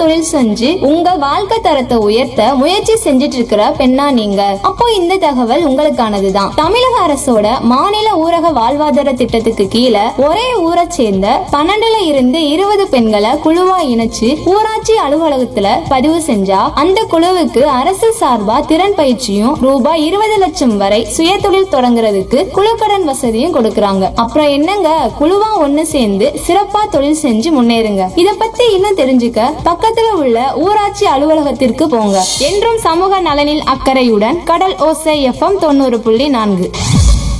தொழில் செஞ்சு உங்க வாழ்க்கை தரத்தை உயர்த்த முயற்சி செஞ்சுட்டு இருக்கிற பெண்ணா நீங்க அப்போ இந்த தகவல் உங்களுக்கானதுதான் தமிழக அரசோட மாநில ஊரக வாழ்வாதார திட்டத்துக்கு கீழே ஒரே ஊரை சேர்ந்த பன்னெண்டுல இருந்து இருபது பெண்களை குழுவா இணைச்சு ஊராட்சி அலுவலகத்துல பதிவு செஞ்சா அந்த குழுவுக்கு அரசு சார்பா திறன் பயிற்சியும் ரூபாய் இருபது லட்சம் வரை சுயதொழில் தொடங்குறதுக்கு குழுக்கடன் வசதியும் கொடுக்கறாங்க அப்புறம் என்னங்க குழுவா ஒண்ணு சேர்ந்து சிறப்பா தொழில் செஞ்சு முன்னேறுங்க இத பத்தி இன்னும் தெரிஞ்சுக்க பக்கத்துல உள்ள ஊராட்சி அலுவலகத்திற்கு போங்க என்றும் சமூக நலனில் அக்கறையுடன் கடல் ஓசை எஃப்எம் தொண்ணூறு புள்ளி நான்கு